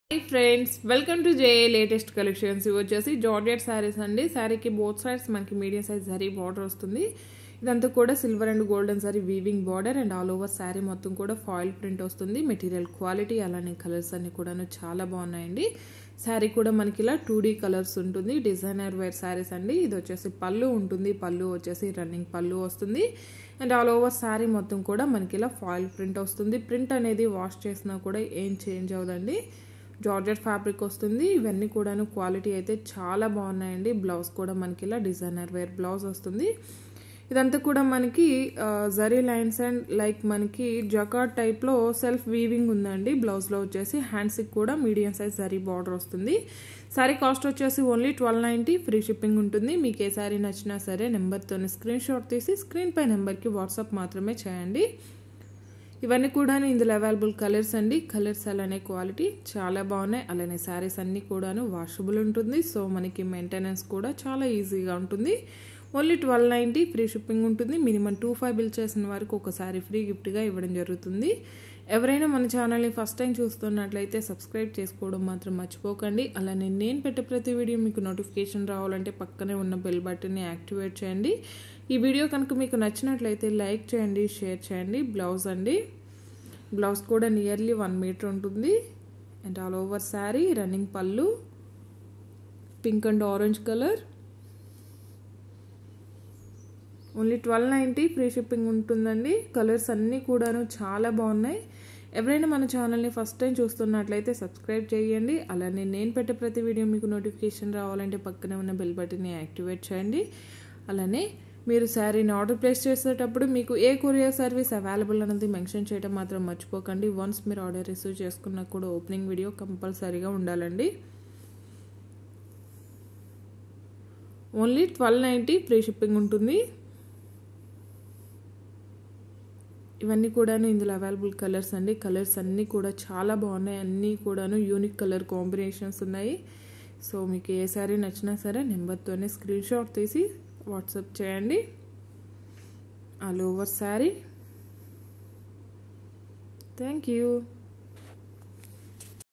hi friends welcome to J latest collections ఇవి వచ్చేసి georgette sarees అండి శారీకి బోత్ సైడ్స్ మనకి మీడియం సైజ్ జరీ బార్డర్ వస్తుంది ఇదంతా కూడా silver and golden sari weaving border and all over sari మొత్తం కూడా ఫాయిల్ ప్రింట్ వస్తుంది మెటీరియల్ క్వాలిటీ అలానే కలర్స్ అన్ని కూడాను చాలా బాగున్నాయండి శారీ కూడా మనకి ఇలా టూ డీ కలర్స్ ఉంటుంది డిజైనర్ వేర్ శారీస్ అండి ఇది వచ్చేసి పళ్ళు ఉంటుంది పళ్ళు వచ్చేసి రన్నింగ్ పళ్ళు వస్తుంది అండ్ ఆల్ ఓవర్ శారీ మొత్తం కూడా మనకి ఇలా ఫాయిల్ ప్రింట్ వస్తుంది ప్రింట్ అనేది వాష్ చేసినా కూడా ఏం చేంజ్ అవ్వదండి జార్జెట్ ఫ్యాబ్రిక్ వస్తుంది ఇవన్నీ కూడాను క్వాలిటీ అయితే చాలా బాగున్నాయండి బ్లౌజ్ కూడా మనకి ఇలా డిజైనర్ వేర్ బ్లౌజ్ వస్తుంది ఇదంతా కూడా మనకి జరీ లైన్స్ అండ్ లైక్ మనకి జకాట్ టైప్లో సెల్ఫ్ వీవింగ్ ఉందండి బ్లౌజ్లో వచ్చేసి హ్యాండ్స్కి కూడా మీడియం సైజ్ జరీ బార్డర్ వస్తుంది సారీ కాస్ట్ వచ్చేసి only twelve ninety free shipping ఉంటుంది మీకు ఏ సారీ నచ్చినా సరే నెంబర్తో స్క్రీన్ షాట్ తీసి స్క్రీన్ పై నెంబర్కి వాట్సాప్ మాత్రమే చేయండి ఇవన్నీ కూడా ఇందులో అవైలబుల్ కలర్స్ అండి కలర్స్ అలానే క్వాలిటీ చాలా బాగున్నాయి అలానే శారీస్ అన్నీ కూడాను వాషబుల్ ఉంటుంది సో మనకి మెయింటెనెన్స్ కూడా చాలా ఈజీగా ఉంటుంది only twelve ninety free shipping ఉంటుంది మినిమం టూ ఫైవ్ బిల్ చేసిన వారికి ఒకసారి ఫ్రీ గిఫ్ట్గా ఇవ్వడం జరుగుతుంది ఎవరైనా మన ఛానల్ని ఫస్ట్ టైం చూస్తున్నట్లయితే సబ్స్క్రైబ్ చేసుకోవడం మాత్రం మర్చిపోకండి అలానే నేను పెట్టే ప్రతి వీడియో మీకు నోటిఫికేషన్ రావాలంటే పక్కనే ఉన్న బెల్ బటన్ని యాక్టివేట్ చేయండి ఈ వీడియో కనుక మీకు నచ్చినట్లయితే లైక్ చేయండి షేర్ చేయండి బ్లౌజ్ అండి బ్లౌజ్ కూడా నియర్లీ వన్ మీటర్ ఉంటుంది and all over sari running పళ్ళు pink and orange colour only twelve ninety free shipping ఉంటుందండి కలర్స్ అన్నీ కూడాను చాలా బాగున్నాయి ఎవరైనా మన ఛానల్ని ఫస్ట్ టైం చూస్తున్నట్లయితే సబ్స్క్రైబ్ చేయండి అలానే నేను పెట్టే ప్రతి వీడియో మీకు నోటిఫికేషన్ రావాలంటే పక్కనే ఉన్న బెల్ బటన్ని యాక్టివేట్ చేయండి అలానే మీరు శారీని ఆర్డర్ ప్లేస్ చేసేటప్పుడు మీకు ఏ కొరియర్ సర్వీస్ అవైలబుల్ అనేది మెన్షన్ చేయడం మాత్రం మర్చిపోకండి వన్స్ మీరు ఆర్డర్ రిసీవ్ చేసుకున్నా కూడా ఓపెనింగ్ వీడియో కంపల్సరీగా ఉండాలండి only twelve ninety free shipping ఉంటుంది ఇవన్నీ కూడాను ఇందులో అవైలబుల్ కలర్స్ అండి కలర్స్ అన్నీ కూడా చాలా బాగున్నాయి అన్నీ కూడాను యూనిక్ కలర్ కాంబినేషన్స్ ఉన్నాయి సో మీకు ఏ సారీ నచ్చినా సరే నెంబర్తోనే స్క్రీన్ షాట్ తీసి వాట్సాప్ చేయండి all over sari thank you